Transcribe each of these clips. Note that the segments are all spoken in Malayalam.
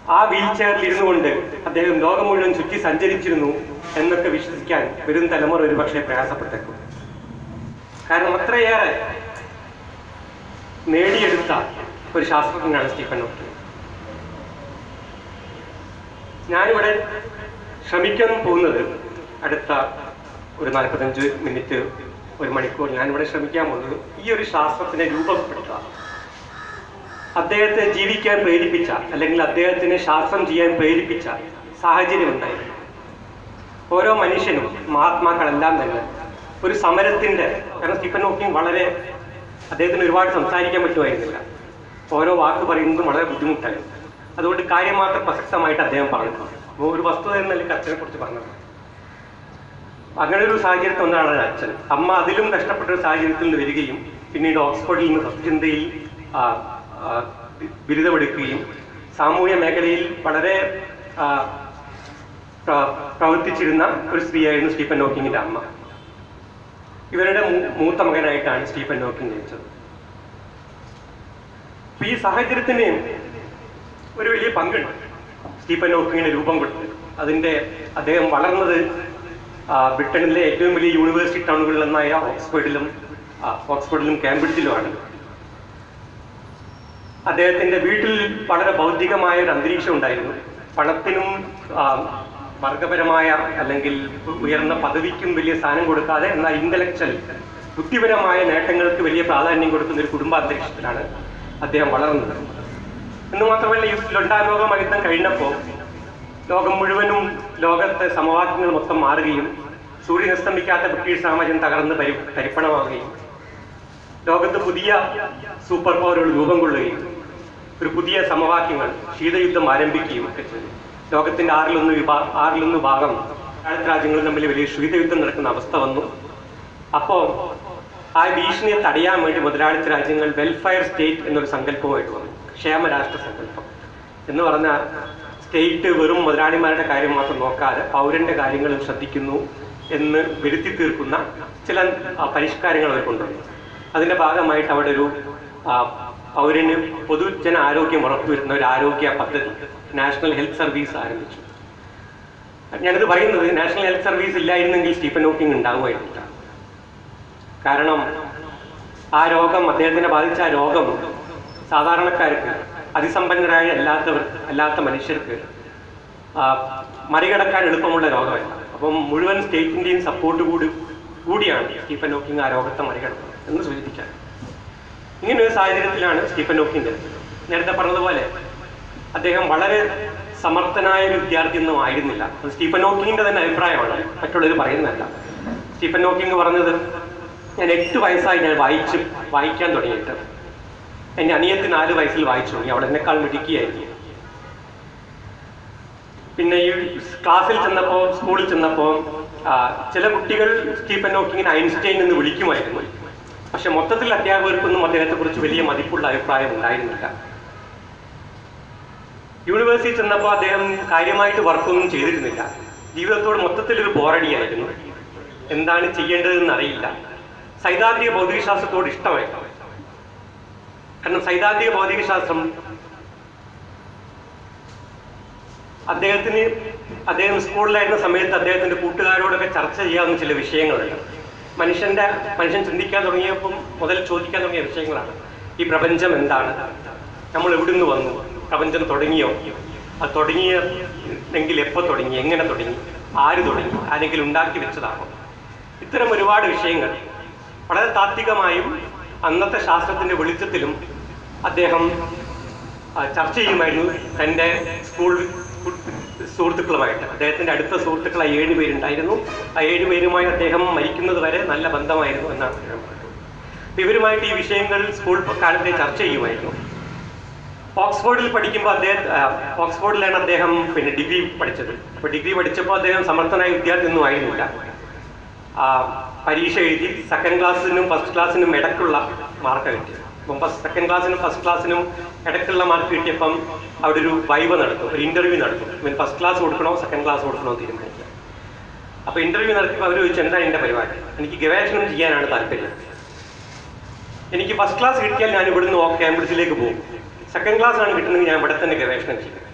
ആ വീൽ ചെയറിൽ ഇരുന്നു കൊണ്ട് അദ്ദേഹം ലോകം മുഴുവൻ ചുറ്റി സഞ്ചരിച്ചിരുന്നു എന്നൊക്കെ വിശ്വസിക്കാൻ വരും തലമുറ ഒരു പക്ഷേ പ്രയാസപ്പെട്ടേക്കും കാരണം അത്രയേറെ നേടിയെടുത്ത ഒരു ശാസ്ത്രജ്ഞനാണ് സ്റ്റീഫൻ ഹോക്കിംഗ് ഞാനിവിടെ ശ്രമിക്കാൻ പോകുന്നത് അടുത്ത ഒരു നാൽപ്പത്തഞ്ച് മിനിറ്റ് ഒരു മണിക്കൂർ ഞാനിവിടെ ശ്രമിക്കാൻ പോകുന്നത് ഈ ഒരു ശാസ്ത്രത്തിനെ രൂപപ്പെടുത്തുക അദ്ദേഹത്തെ ജീവിക്കാൻ പ്രേരിപ്പിച്ച അല്ലെങ്കിൽ അദ്ദേഹത്തിന് ശാസ്ത്രം ചെയ്യാൻ പ്രേരിപ്പിച്ച സാഹചര്യം ഉണ്ടായിരുന്നു ഓരോ മനുഷ്യനും മഹാത്മാക്കളെല്ലാം തന്നെ ഒരു സമരത്തിന്റെ കാരണം സ്റ്റീഫൻ ഹോക്കിംഗ് വളരെ അദ്ദേഹത്തിന് ഒരുപാട് സംസാരിക്കാൻ പറ്റുമായിരുന്നില്ല ഓരോ വാക്ക് പറയുന്നതും വളരെ ബുദ്ധിമുട്ടായിരുന്നു അതുകൊണ്ട് കാര്യം മാത്രം പ്രസക്തമായിട്ട് അദ്ദേഹം പറഞ്ഞു അപ്പോൾ ഒരു വസ്തുത എന്ന നിലയ്ക്ക് അച്ഛനെ കുറിച്ച് പറഞ്ഞത് അങ്ങനെ ഒരു സാഹചര്യത്തിൽ ഒന്നാണ് അച്ഛൻ അമ്മ അതിലും കഷ്ടപ്പെട്ട ഒരു സാഹചര്യത്തിൽ നിന്ന് വരികയും പിന്നീട് ഓക്സ്ഫോർഡിൽ നിന്ന് തത്വചിന്തയിൽ ആ, ആ, ബി- ബിരുദമെടുക്കുകയും സാമൂഹ്യ മേഖലയിൽ വളരെ ആ, പ്ര- പ്രവർത്തിച്ചിരുന്ന ഒരു സ്ത്രീയായിരുന്നു സ്റ്റീഫൻ ഹോക്കിങ്ങിന്റെ അമ്മ ഇവരുടെ മൂ- മൂത്ത മകനായിട്ടാണ് സ്റ്റീഫൻ ഹോക്കിംഗ് ജനിച്ചത് അപ്പൊ ഈ സാഹചര്യത്തിന് ഒരു വലിയ പങ്കുണ്ട് സ്റ്റീഫൻ ഹോക്കിങ്ങിന് രൂപം കൊടുത്ത് അതിന്റെ അദ്ദേഹം വളർന്നത് ആ, ബ്രിട്ടനിലെ ഏറ്റവും വലിയ യൂണിവേഴ്സിറ്റി ടൗണുകളിലൊന്നായ ഓക്സ്ഫോർഡിലും ആ, ഓക്സ്ഫോർഡിലും കാംബ്രിഡ്ജിലുമാണ് അദ്ദേഹത്തിന്റെ വീട്ടിൽ വളരെ ഭൗതികമായ ഒരു അന്തരീക്ഷം ഉണ്ടായിരുന്നു പണത്തിനും ആ, വർഗപരമായ അല്ലെങ്കിൽ ഉയർന്ന പദവിക്കും വലിയ സ്ഥാനം കൊടുക്കാതെ എന്നാൽ ഇന്റലക്ച്വൽ ബുദ്ധിപരമായ നേട്ടങ്ങൾക്ക് വലിയ പ്രാധാന്യം കൊടുക്കുന്ന ഒരു കുടുംബാന്തരീക്ഷത്തിലാണ് അദ്ദേഹം വളർന്നത് എന്ന് മാത്രമല്ല ഈ രണ്ടാം ലോക മഹിതം കഴിഞ്ഞപ്പോൾ ലോകം മുഴുവനും ലോകത്തെ സമവാക്യങ്ങൾ മൊത്തം മാറുകയും സൂര്യൻ അസ്തമിക്കാത്ത ബ്രിട്ടീഷ് സാമ്രാജ്യം തകർന്ന് പരി പരിപ്പണമാവുകയും ലോകത്ത് പുതിയ സൂപ്പർ പവറുകൾ രൂപം കൊള്ളുകയും ഒരു പുതിയ സമവാക്യങ്ങൾ ശീതയുദ്ധം ആരംഭിക്കുകയും ഒക്കെ ചെയ്തു ലോകത്തിന്റെ ആറിലൊന്ന് വിഭാ ആറിലൊന്ന് ഭാഗം അടുത്ത രാജ്യങ്ങളും തമ്മിൽ വലിയ ശീതയുദ്ധം നടക്കുന്ന അവസ്ഥ വന്നു അപ്പോൾ ആ ഭീഷണിയെ തടയാൻ വേണ്ടി മുതലാളിത്ത രാജ്യങ്ങൾ വെൽഫെയർ സ്റ്റേറ്റ് എന്നൊരു സങ്കല്പമായിട്ട് വന്നു ക്ഷേമരാഷ്ട്ര സങ്കല്പം എന്ന് പറഞ്ഞാൽ സ്റ്റേറ്റ് വെറും മുതലാളിമാരുടെ കാര്യം മാത്രം നോക്കാതെ പൗരന്റെ കാര്യങ്ങളും ശ്രദ്ധിക്കുന്നു എന്ന് വരുത്തി തീർക്കുന്ന ചില ആ, പരിഷ്കാരങ്ങൾ അവർ കൊണ്ടുവന്നു അതിന്റെ ഭാഗമായിട്ട് അവിടെ ഒരു ആ, പൗരന് പൊതുജന ആരോഗ്യം ഉറപ്പുവരുന്ന ഒരു ആരോഗ്യ പദ്ധതി നാഷണൽ ഹെൽത്ത് സർവീസ് ആരംഭിച്ചു ഞാനിത് പറയുന്നത് നാഷണൽ ഹെൽത്ത് സർവീസ് ഇല്ലായിരുന്നെങ്കിൽ സ്റ്റീഫൻ ഹോക്കിംഗ് ഉണ്ടാവുമായിരുന്നില്ല കാരണം ആ രോഗം അദ്ദേഹത്തിനെ ബാധിച്ച ആ രോഗം സാധാരണക്കാർക്ക് അതിസമ്പന്നരായ അല്ലാത്തവർ അല്ലാത്ത മനുഷ്യർക്ക് ആ, മറികടക്കാൻ എളുപ്പമുള്ള രോഗമല്ല അപ്പം മുഴുവൻ സ്റ്റേറ്റിന്റെയും സപ്പോർട്ട് കൂടി കൂടിയാണ് സ്റ്റീഫൻ ഹോക്കിംഗ് ആ രോഗത്തെ മറികടന്നത് എന്ന് സൂചിപ്പിക്കാൻ ഇങ്ങനെ ഒരു സാഹചര്യത്തിലാണ് സ്റ്റീഫൻ ഹോക്കിംഗ് ജനിച്ചത് നേരത്തെ പറഞ്ഞതുപോലെ അദ്ദേഹം വളരെ സമർത്ഥനായ ഒരു വിദ്യാർത്ഥി ഒന്നും ആയിരുന്നില്ല അത് സ്റ്റീഫൻ ഹോക്കിങ്ങിന്റെ തന്നെ അഭിപ്രായമാണ് മറ്റുള്ളവർ പറയുന്നതല്ല സ്റ്റീഫൻ ഹോക്കിംഗ് പറഞ്ഞത് ഞാൻ എട്ട് വയസ്സായി ഞാൻ വായിച്ച് വായിക്കാൻ തുടങ്ങിയിട്ട് എൻ്റെ അനിയത്തി നാല് വയസ്സിൽ വായിച്ചു തുടങ്ങി അവൾ എന്നെക്കാൾ മിടുക്കിയായിരുന്നു പിന്നെ ഈ ക്ലാസ്സിൽ ചെന്നപ്പോൾ സ്കൂളിൽ ചെന്നപ്പോൾ ആ, ചില കുട്ടികൾ സ്റ്റീഫൻ ഹോക്കിങ്ങിനെ ഐൻസ്റ്റൈൻ എന്ന് വിളിക്കുമായിരുന്നു പക്ഷെ മൊത്തത്തിൽ അധ്യാപകർക്കൊന്നും അദ്ദേഹത്തെ കുറിച്ച് വലിയ മതിപ്പുള്ള അഭിപ്രായം ഉണ്ടായിരുന്നില്ല യൂണിവേഴ്സിറ്റി ചെന്നപ്പോൾ അദ്ദേഹം കാര്യമായിട്ട് വർക്കൊന്നും ചെയ്തിരുന്നില്ല ജീവിതത്തോട് മൊത്തത്തിൽ ഒരു ബോറടിയായിരുന്നു എന്താണ് ചെയ്യേണ്ടതെന്ന് അറിയില്ല സൈദ്ധാന്തിക ഭൗതികശാസ്ത്രത്തോട് ഇഷ്ടമായി കാരണം സൈദ്ധാന്തിക ഭൗതികശാസ്ത്രം അദ്ദേഹത്തിന് അദ്ദേഹം സ്കൂളിലായിരുന്ന സമയത്ത് അദ്ദേഹത്തിന്റെ കൂട്ടുകാരോടൊക്കെ ചർച്ച ചെയ്യാവുന്ന ചില വിഷയങ്ങളുണ്ട് മനുഷ്യന്റെ മനുഷ്യൻ ചിന്തിക്കാൻ തുടങ്ങിയപ്പം മുതൽ ചോദിക്കാൻ തുടങ്ങിയ വിഷയങ്ങളാണ് ഈ പ്രപഞ്ചം എന്താണ് നമ്മൾ എവിടുന്ന് വന്നു പ്രപഞ്ചം തുടങ്ങിയോ അത് തുടങ്ങിയെങ്കിൽ എപ്പോൾ തുടങ്ങി എങ്ങനെ തുടങ്ങി ആര് തുടങ്ങി ആരെങ്കിലും ഉണ്ടാക്കി വെച്ചതാണോ ഇത്തരം ഒരുപാട് വിഷയങ്ങൾ വളരെ താത്വികമായും അന്നത്തെ ശാസ്ത്രത്തിന്റെ വെളിച്ചത്തിലും അദ്ദേഹം ആ, ചർച്ച ചെയ്യുമായിരുന്നു തൻ്റെ സ്കൂൾ സുഹൃത്തുക്കളുമായിട്ട് അദ്ദേഹത്തിന്റെ അടുത്ത സുഹൃത്തുക്കളായി ഏഴ് പേരുണ്ടായിരുന്നു ആ ഏഴ് പേരുമായി അദ്ദേഹം മരിക്കുന്നത് വരെ നല്ല ബന്ധമായിരുന്നു എന്നാണ് അദ്ദേഹം പറഞ്ഞത് അപ്പൊ ഇവരുമായിട്ട് ഈ വിഷയങ്ങൾ സ്കൂൾ കാലത്തെ ചർച്ച ചെയ്യുമായിരുന്നു ഓക്സ്ഫോർഡിൽ പഠിക്കുമ്പോൾ അദ്ദേഹം ആ, ഓക്സ്ഫോർഡിലാണ് അദ്ദേഹം പിന്നെ ഡിഗ്രി പഠിച്ചത് അപ്പോൾ ഡിഗ്രി പഠിച്ചപ്പോൾ അദ്ദേഹം സമർത്ഥനായ വിദ്യാർത്ഥി ഒന്നും ആയിരുന്നില്ല ആ, പരീക്ഷ എഴുതി സെക്കൻഡ് ക്ലാസ്സിനും ഫസ്റ്റ് ക്ലാസ്സിനും ഇടയ്ക്കുള്ള മാർക്ക് കിട്ടിയത് അപ്പം ഫസ്റ്റ് സെക്കൻഡ് ക്ലാസ്സിനും ഫസ്റ്റ് ക്ലാസ്സിനും ഇടയ്ക്കുള്ള മാർക്ക് കിട്ടിയപ്പം അവിടെ ഒരു വൈവ നടത്തും ഒരു ഇന്റർവ്യൂ നടത്തും ഇവൻ ഫസ്റ്റ് ക്ലാസ് കൊടുക്കണോ സെക്കൻഡ് ക്ലാസ് കൊടുക്കണോ എന്ന് തീരുമാനിക്കുക അപ്പോൾ ഇന്റർവ്യൂ നടത്തിയപ്പോൾ അവർ ചോദിച്ചു എന്താണ് എൻ്റെ പരിപാടി എനിക്ക് ഗവേഷണം ചെയ്യാനാണ് താല്പര്യം എനിക്ക് ഫസ്റ്റ് ക്ലാസ് കിട്ടിയാൽ ഞാൻ ഇവിടുന്ന് ഓ- കാംബ്രിഡ്ജിലേക്ക് പോകും സെക്കൻഡ് ക്ലാസ് ആണ് കിട്ടുന്നെങ്കിൽ ഞാൻ ഇവിടെ തന്നെ ഗവേഷണം ചെയ്യും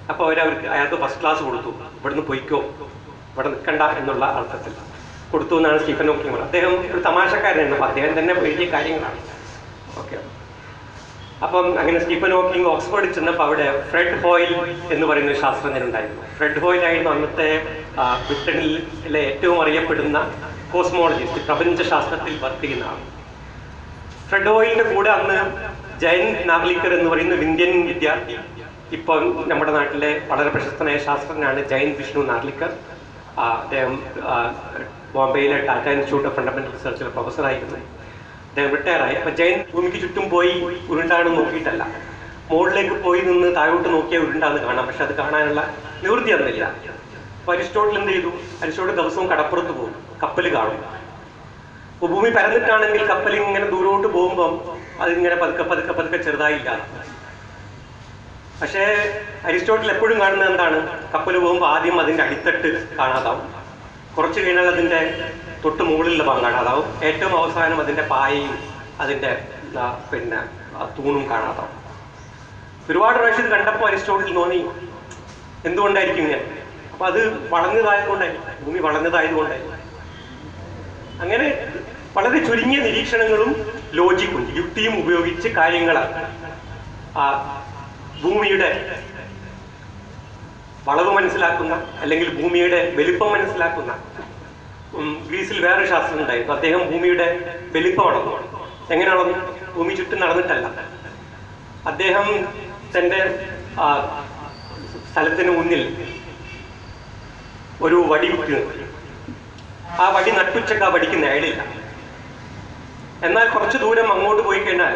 അപ്പോൾ അവരവർക്ക് അയാൾക്ക് ഫസ്റ്റ് ക്ലാസ് കൊടുത്തു ഇവിടുന്ന് പൊയ്ക്കോ ഇവിടെ നിൽക്കണ്ട എന്നുള്ള അർത്ഥത്തിൽ കൊടുത്തു എന്നാണ് സ്റ്റീഫൻ ഹോക്കിംഗ് പറഞ്ഞത് അദ്ദേഹം ഒരു തമാശക്കാരനാണ് അപ്പോൾ അദ്ദേഹം തന്നെ എഴുതിയ കാര്യങ്ങളാണ് ഓക്കെ അപ്പം അങ്ങനെ സ്റ്റീഫൻ ഹോക്കിംഗ് ഓക്സ്ഫോർഡിൽ ചെന്നപ്പോൾ അവിടെ ഫ്രെഡ് ഹോയിൽ എന്ന് പറയുന്ന ഒരു ശാസ്ത്രജ്ഞൻ ഉണ്ടായിരുന്നു ഫ്രെഡ് ഹോയിൽ ആയിരുന്നു അന്നത്തെ ആ, ബ്രിട്ടനിലെ ഏറ്റവും അറിയപ്പെടുന്ന കോസ്മോളജിസ്റ്റ് പ്രപഞ്ചശാസ്ത്രത്തിൽ വർക്ക് ചെയ്യുന്ന ആൾ ഫ്രെഡ് ഹോയിലിന്റെ കൂടെ അന്ന് ജയന്ത് നാഗ്ലിക്കർ എന്ന് പറയുന്ന ഒരു ഇന്ത്യൻ വിദ്യാർത്ഥി ഇപ്പം നമ്മുടെ നാട്ടിലെ വളരെ പ്രശസ്തനായ ശാസ്ത്രജ്ഞനാണ് ജയന്ത് വിഷ്ണു നാഗ്ലിക്കർ ആ, അദ്ദേഹം ആ, ബോംബെയിലെ ടാറ്റ ഇൻസ്റ്റിറ്റ്യൂട്ട് ഓഫ് ഫണ്ടമെന്റൽ റിസർച്ചിലെ പ്രൊഫസറായിരുന്നു അദ്ദേഹം റിട്ടയറായി അപ്പൊ ജയൻ ഭൂമിക്ക് ചുറ്റും പോയി ഉരുണ്ടാണ് നോക്കിയിട്ടല്ല മുകളിലേക്ക് പോയി നിന്ന് താഴോട്ട് നോക്കിയാൽ ഉരുണ്ടാന്ന് കാണാം പക്ഷെ അത് കാണാനുള്ള നിവൃത്തി അന്നില്ല അപ്പൊ അരിസ്റ്റോട്ടിൽ എന്ത് ചെയ്തു അരിസ്റ്റോട്ടിൽ ദിവസവും കടപ്പുറത്ത് പോകും കപ്പൽ കാണും അപ്പൊ ഭൂമി പരന്നിട്ടാണെങ്കിൽ കപ്പൽ ഇങ്ങനെ ദൂരോട്ട് പോകുമ്പം അതിങ്ങനെ പതുക്കെ പതുക്കെ പതുക്കെ ചെറുതായില്ല പക്ഷേ അരിസ്റ്റോട്ടിൽ എപ്പോഴും കാണുന്നത് എന്താണ് കപ്പൽ പോകുമ്പോൾ ആദ്യം അതിന്റെ അടിത്തട്ട് കാണാതാവും കുറച്ച് കഴിഞ്ഞാൽ അതിന്റെ തൊട്ട് മുകളിലുള്ള ഭാഗം കാണാതാവും ഏറ്റവും അവസാനം അതിന്റെ പായയും അതിന്റെ ആ, പിന്നെ ആ തൂണും കാണാതാവും ഒരുപാട് പ്രാവശ്യം ഇത് കണ്ടപ്പോൾ അരിസ്റ്റോട്ടിൽ തോന്നി എന്തുകൊണ്ടായിരിക്കും ഇങ്ങനെ അപ്പൊ അത് വളഞ്ഞതായതുകൊണ്ടായിരിക്കും ഭൂമി വളഞ്ഞതായതുകൊണ്ടായിരിക്കും അങ്ങനെ വളരെ ചുരുങ്ങിയ നിരീക്ഷണങ്ങളും ലോജിക്കും യുക്തിയും ഉപയോഗിച്ച് കാര്യങ്ങൾ ആ ഭൂമിയുടെ വളവ് മനസ്സിലാക്കുന്ന അല്ലെങ്കിൽ ഭൂമിയുടെ വലിപ്പം മനസ്സിലാക്കുന്ന ഉം, ഗ്രീസിൽ വേറൊരു ശാസ്ത്രം ഉണ്ടായിരുന്നു അദ്ദേഹം ഭൂമിയുടെ വലിപ്പം അളന്നു എങ്ങനെ അളന്നു ഭൂമി ചുറ്റും നടന്നിട്ടല്ല അദ്ദേഹം തന്റെ ആ, സ്ഥലത്തിന് മുന്നിൽ ഒരു വടി കുത്തി നിർത്തി ആ വടി നട്ടുച്ചക്ക് ആ വടിക്ക് നേടില്ല എന്നാൽ കുറച്ച് ദൂരം അങ്ങോട്ട് പോയി കഴിഞ്ഞാൽ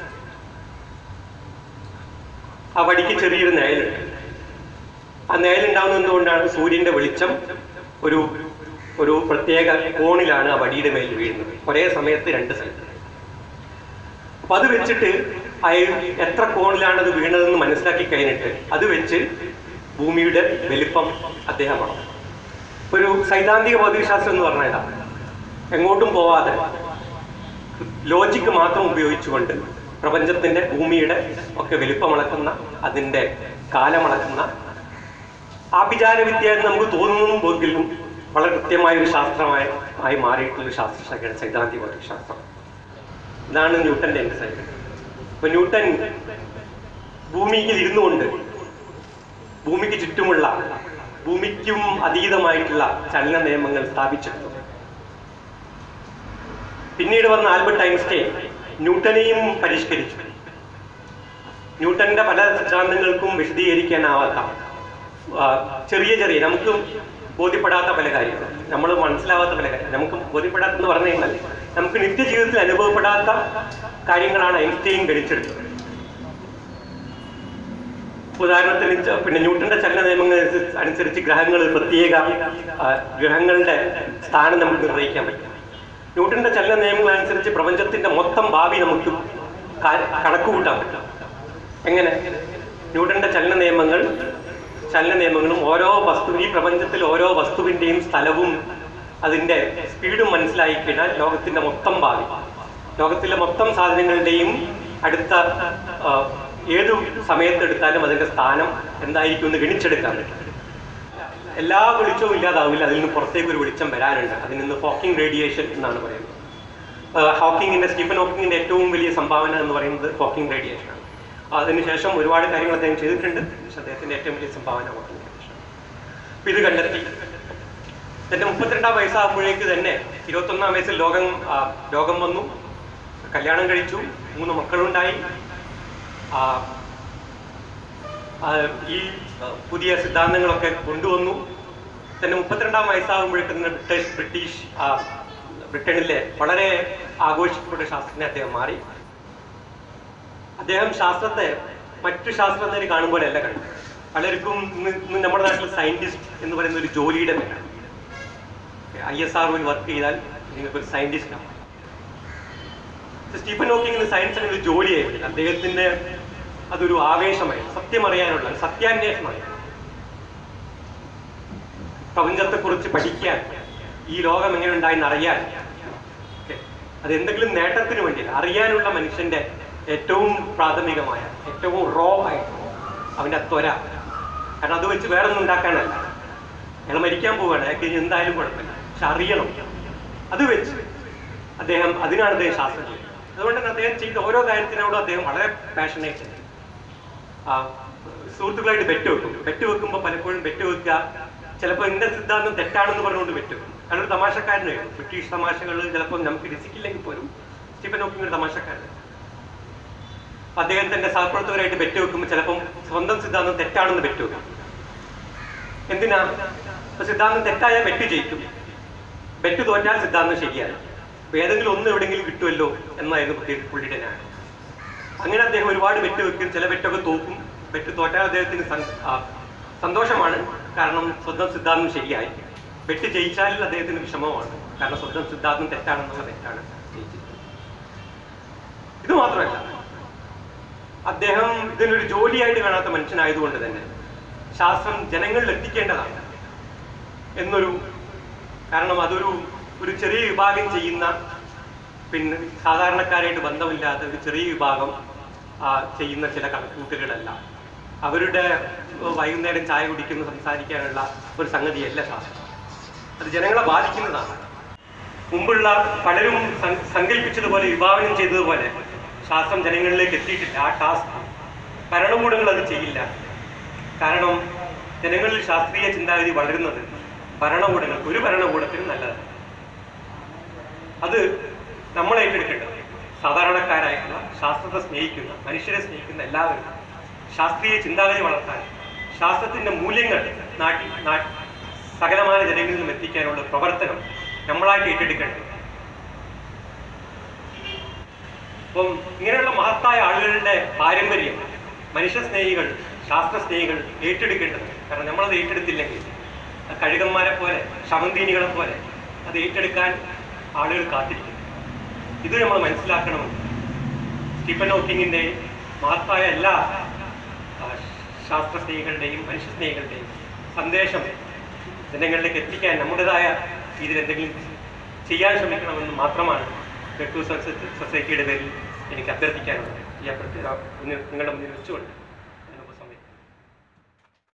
ആ വടിക്ക് ചെറിയൊരു നേലുണ്ട് ആ നേലുണ്ടാവുന്നത് എന്തുകൊണ്ടാണ് സൂര്യന്റെ വെളിച്ചം ഒരു ഒരു പ്രത്യേക കോണിലാണ് ആ വടിയുടെ മേൽ വീഴുന്നത് ഒരേ സമയത്ത് രണ്ട് സ്ഥലത്ത് അപ്പൊ അത് വെച്ചിട്ട് അയാൾ എത്ര കോണിലാണ് അത് വീണതെന്ന് മനസ്സിലാക്കി കഴിഞ്ഞിട്ട് അത് വെച്ച് ഭൂമിയുടെ വലിപ്പം അദ്ദേഹം അളന്നു ഒരു സൈദ്ധാന്തിക ഭൗതികശാസ്ത്രം എന്ന് പറഞ്ഞാൽ ഇതാ. എങ്ങോട്ടും പോവാതെ ലോജിക്ക് മാത്രം ഉപയോഗിച്ചുകൊണ്ട് പ്രപഞ്ചത്തിന്റെ ഭൂമിയുടെ ഒക്കെ വലിപ്പമളക്കുന്ന അതിന്റെ കാലമളക്കുന്ന ആഭിചാരവിദ്യ എന്ന് നമുക്ക് തോന്നുമ്പോഴെങ്കിലും വളരെ കൃത്യമായ ഒരു ശാസ്ത്രമായി ആയി മാറിയിട്ടുള്ള ഒരു ശാസ്ത്രശാഖയാണ് സൈദ്ധാന്തിക ഭൗതികശാസ്ത്രം ഇതാണ് ന്യൂട്ടന്റെ എന്റെ സൈഡ് അപ്പൊ ന്യൂട്ടൻ ഭൂമിയിൽ ഇരുന്നുകൊണ്ട് ഭൂമിക്ക് ചുറ്റുമുള്ള ഭൂമിക്കും അതീതമായിട്ടുള്ള ചലന നിയമങ്ങൾ സ്ഥാപിച്ചെടുത്തു പിന്നീട് വന്ന ആൽബർട്ട് ഐൻസ്റ്റൈൻ ന്യൂട്ടനെയും പരിഷ്കരിച്ചു ന്യൂട്ടന്റെ പല സിദ്ധാന്തങ്ങൾക്കും വിശദീകരിക്കാനാവാത്ത ആ, ചെറിയ ചെറിയ നമുക്ക് ബോധ്യപ്പെടാത്ത പല കാര്യങ്ങൾ നമ്മൾ മനസ്സിലാവാത്ത പല കാര്യങ്ങൾ നമുക്ക് ബോധ്യപ്പെടാത്തെന്ന് പറഞ്ഞു കഴിഞ്ഞാൽ നമുക്ക് നിത്യജീവിതത്തിൽ അനുഭവപ്പെടാത്ത കാര്യങ്ങളാണ് ഐൻസ്റ്റൈൻ ഗണിച്ചെടുത്തത് ഉദാഹരണത്തിന് ച- പിന്നെ ന്യൂട്ടന്റെ ചലന നിയമങ്ങൾ അനുസരിച്ച് അനുസരിച്ച് ഗ്രഹങ്ങൾ ഒരു പ്രത്യേക ആ, ഗ്രഹങ്ങളുടെ സ്ഥാനം നമുക്ക് നിർണ്ണയിക്കാൻ പറ്റും ന്യൂട്ടന്റെ ചലന നിയമങ്ങൾ അനുസരിച്ച് പ്രപഞ്ചത്തിന്റെ മൊത്തം ഭാവി നമുക്ക് ക- കണക്കുകൂട്ടാൻ പറ്റും എങ്ങനെ ന്യൂട്ടന്റെ ചലന നിയമങ്ങൾ ചലന നിയമങ്ങളും ഓരോ വസ്തു ഈ പ്രപഞ്ചത്തിൽ ഓരോ വസ്തുവിന്റെയും സ്ഥലവും അതിന്റെ സ്പീഡും മനസ്സിലായി കഴിഞ്ഞാൽ ലോകത്തിന്റെ മൊത്തം ഭാവി ലോകത്തിലെ മൊത്തം സാധനങ്ങളുടെയും അടുത്ത ആ, ഏതു സമയത്തെടുത്താലും അതിന്റെ സ്ഥാനം എന്തായിരിക്കും എന്ന് ഗണിച്ചെടുക്കാൻ പറ്റും എല്ലാ വെളിച്ചവും ഇല്ലാതാവില്ല അതിൽ നിന്ന് പുറത്തേക്ക് ഒരു വെളിച്ചം വരാനുണ്ട് അതിൽ നിന്ന് ഹോക്കിംഗ് റേഡിയേഷൻ എന്നാണ് പറയുന്നത് ആ, ഹോക്കിങ്ങിന്റെ സ്റ്റീഫൻ ഹോക്കിങ്ങിന്റെ ഏറ്റവും വലിയ സംഭാവന എന്ന് പറയുന്നത് ഹോക്കിംഗ് റേഡിയേഷൻ ആണ് അതിനുശേഷം ഒരുപാട് കാര്യങ്ങൾ അദ്ദേഹം ചെയ്തിട്ടുണ്ട് പക്ഷെ അദ്ദേഹത്തിന്റെ ഏറ്റവും വലിയ സംഭാവന ഹോക്കിംഗ് റേഡിയേഷൻ അപ്പൊ ഇത് കണ്ടെത്തി തന്റെ മുപ്പത്തിരണ്ടാം വയസ്സാകുമ്പോഴേക്ക് തന്നെ ഇരുപത്തൊന്നാം വയസ്സിൽ ലോകം ആ, രോഗം വന്നു കല്യാണം കഴിച്ചു മൂന്ന് മക്കളുണ്ടായി ആ, ആ, ഈ ആ, പുതിയ സിദ്ധാന്തങ്ങളൊക്കെ കൊണ്ടുവന്നു തന്നെ മുപ്പത്തിരണ്ടാം വയസ്സാകുമ്പോഴേക്കും തന്നെ ബ്രിട്ടീഷ് ബ്രിട്ടീഷ് ആ, ബ്രിട്ടനിലെ വളരെ ആഘോഷിക്കപ്പെട്ട ശാസ്ത്രജ്ഞ അദ്ദേഹം മാറി അദ്ദേഹം ശാസ്ത്രത്തെ മറ്റു ശാസ്ത്രജ്ഞരെ കാണുമ്പോഴല്ല കണ്ടു പലർക്കും ഇന്ന് ഇന്ന് നമ്മുടെ നാട്ടിൽ സയന്റിസ്റ്റ് എന്ന് പറയുന്ന ഒരു ജോലിയുടെ പേരാണ് ഐ എസ് ആർ വർക്ക് ചെയ്താൽ നിങ്ങൾക്ക് ഒരു സയന്റിസ്റ്റ് ആണ് സ്റ്റീഫൻ ഹോക്കിങ്ങിന് സയൻസ് ഒരു ജോലിയായിട്ടില്ല അദ്ദേഹത്തിന്റെ അതൊരു ആവേശമായി സത്യം അറിയാനുള്ള ഒരു സത്യാന്വേഷണമായി പ്രപഞ്ചത്തെക്കുറിച്ച് പഠിക്കാൻ ഈ ലോകം എങ്ങനെ ഉണ്ടായെന്ന് അറിയാൻ ഒക്കെ. അത് എന്തെങ്കിലും നേട്ടത്തിന് വേണ്ടിയില്ല അറിയാനുള്ള മനുഷ്യന്റെ ഏറ്റവും പ്രാഥമികമായ ഏറ്റവും റോ ആയിട്ട് അവന്റെ ത്വര കാരണം അത് വെച്ച് വേറെ ഒന്നും ഉണ്ടാക്കാനല്ല അയാൾ മരിക്കാൻ പോവുകയാണ് അയാൾക്ക് ഇനി എന്തായാലും കുഴപ്പമില്ല പക്ഷെ അറിയണം അത് വെച്ച് അദ്ദേഹം അതിനാണ് അദ്ദേഹം ശാസ്ത്രം ചെയ്തത് അതുകൊണ്ട് തന്നെ അദ്ദേഹം ചെയ്ത ഓരോ കാര്യത്തിനോടും അദ്ദേഹം വളരെ പാഷനേറ്റ് ആ സുഹൃത്തുക്കളായിട്ട് ബെറ്റ് വെക്കും ബെറ്റ് വെക്കുമ്പോൾ പലപ്പോഴും ബെറ്റ് വെക്കുക ചിലപ്പോൾ എന്റെ സിദ്ധാന്തം തെറ്റാണെന്ന് പറഞ്ഞുകൊണ്ട് ബെറ്റ് വെക്കും കാരണം ഒരു തമാശക്കാരനായിരുന്നു ബ്രിട്ടീഷ് തമാശകൾ ചിലപ്പോൾ നമുക്ക് രസിക്കില്ലെങ്കിൽ പോലും സ്റ്റീഫൻ ഹോക്കിംഗ് ഒരു തമാശക്കാരനാണ് അപ്പൊ അദ്ദേഹം തന്റെ സഹപ്രവർത്തകരായിട്ട് ബെറ്റ് വെക്കുമ്പോൾ ചിലപ്പം സ്വന്തം സിദ്ധാന്തം തെറ്റാണെന്ന് ബെറ്റ് വെക്കും എന്തിനാ അപ്പൊ സിദ്ധാന്തം തെറ്റായ ബെറ്റ് ജയിക്കും ബെറ്റ് തോറ്റാൽ സിദ്ധാന്തം ശരിയായി അപ്പൊ ഏതെങ്കിലും ഒന്ന് എവിടെയെങ്കിലും കിട്ടുമല്ലോ എന്നായിരുന്നു പുള്ളി- പുള്ളിയുടെ ന്യായം അങ്ങനെ അദ്ദേഹം ഒരുപാട് ബെറ്റ് വെക്കും ചില ബെറ്റൊക്കെ തോക്കും ബെറ്റ് തോറ്റാൽ അദ്ദേഹത്തിന് സൻ- ആ, സന്തോഷമാണ് കാരണം സ്വന്തം സിദ്ധാന്തം ശരിയായി ബെറ്റ് ജയിച്ചാൽ അദ്ദേഹത്തിന് വിഷമമാണ് കാരണം സ്വന്തം സിദ്ധാന്തം തെറ്റാണെന്നുള്ള തെറ്റാണ് ജയിച്ചിരിക്കുന്നത് ഇത് മാത്രമല്ല അദ്ദേഹം ഇതിനൊരു ജോലിയായിട്ട് കാണാത്ത മനുഷ്യനായതുകൊണ്ട് തന്നെ ശാസ്ത്രം ജനങ്ങളിൽ എത്തിക്കേണ്ടതാണ് എന്നൊരു കാരണം അതൊരു ഒരു ചെറിയ വിഭാഗം ചെയ്യുന്ന പിന്നെ സാധാരണക്കാരായിട്ട് ബന്ധമില്ലാത്ത ഒരു ചെറിയ വിഭാഗം ആ, ചെയ്യുന്ന ചില കണക്കൂട്ടുകളല്ല അവരുടെ വൈകുന്നേരം ചായ കുടിക്കുന്ന സംസാരിക്കാനുള്ള ഒരു സംഗതിയല്ല ശാസ്ത്രം അത് ജനങ്ങളെ ബാധിക്കുന്നതാണ് മുമ്പുള്ള പലരും സങ്ക- സങ്കല്പിച്ചതുപോലെ വിഭാവനം ചെയ്തതുപോലെ ശാസ്ത്രം ജനങ്ങളിലേക്ക് എത്തിയിട്ടില്ല ആ ടാസ്ക് ഭരണകൂടങ്ങൾ അത് ചെയ്യില്ല കാരണം ജനങ്ങളിൽ ശാസ്ത്രീയ ചിന്താഗതി വളരുന്നത് ഭരണകൂടങ്ങൾക്ക് ഒരു ഭരണകൂടത്തിനും നല്ലതാണ് അത് നമ്മൾ ഏറ്റെടുക്കേണ്ടത് സാധാരണക്കാരായിട്ടുള്ള ശാസ്ത്രത്തെ സ്നേഹിക്കുന്ന മനുഷ്യരെ സ്നേഹിക്കുന്ന എല്ലാവരും ശാസ്ത്രീയ ചിന്താഗതി വളർത്താൻ ശാസ്ത്രത്തിന്റെ മൂല്യങ്ങൾ നാട്ടിൽ നാ- സകലമായ ജനങ്ങളിലും എത്തിക്കാനുള്ള പ്രവർത്തനം നമ്മളായിട്ട് ഏറ്റെടുക്കേണ്ടത് അപ്പം ഇങ്ങനെയുള്ള മഹത്തായ ആളുകളുടെ പാരമ്പര്യം മനുഷ്യ സ്നേഹികൾ ശാസ്ത്ര സ്നേഹികൾ ഏറ്റെടുക്കേണ്ടത് കാരണം നമ്മളത് ഏറ്റെടുത്തില്ലെങ്കിൽ ആ കഴുകന്മാരെ പോലെ ശമന്തീനികളെ പോലെ അത് ഏറ്റെടുക്കാൻ ആളുകൾ കാത്തിരിക്കും ഇത് നമ്മൾ മനസ്സിലാക്കണമെന്ന് സ്റ്റീഫൻ ഹോക്കിങ്ങിന്റെ മഹത്തായ എല്ലാ ആ, ശാസ്ത്ര സ്നേഹികളുടെയും മനുഷ്യ സ്നേഹികളുടെയും സന്ദേശം ജനങ്ങളിലേക്ക് എത്തിക്കാൻ നമ്മുടേതായ രീതിയിൽ എന്തെങ്കിലും ചെയ്യാൻ ശ്രമിക്കണമെന്ന് മാത്രമാണ് റെഡ് ടു സൊസൈറ്റിയുടെ പേരിൽ എനിക്ക് അഭ്യർത്ഥിക്കാനുള്ളത് ഈ അഭ്യർത്ഥന മുന്നിൽ- നിങ്ങളുടെ മുന്നിൽ വെച്ചുകൊണ്ട്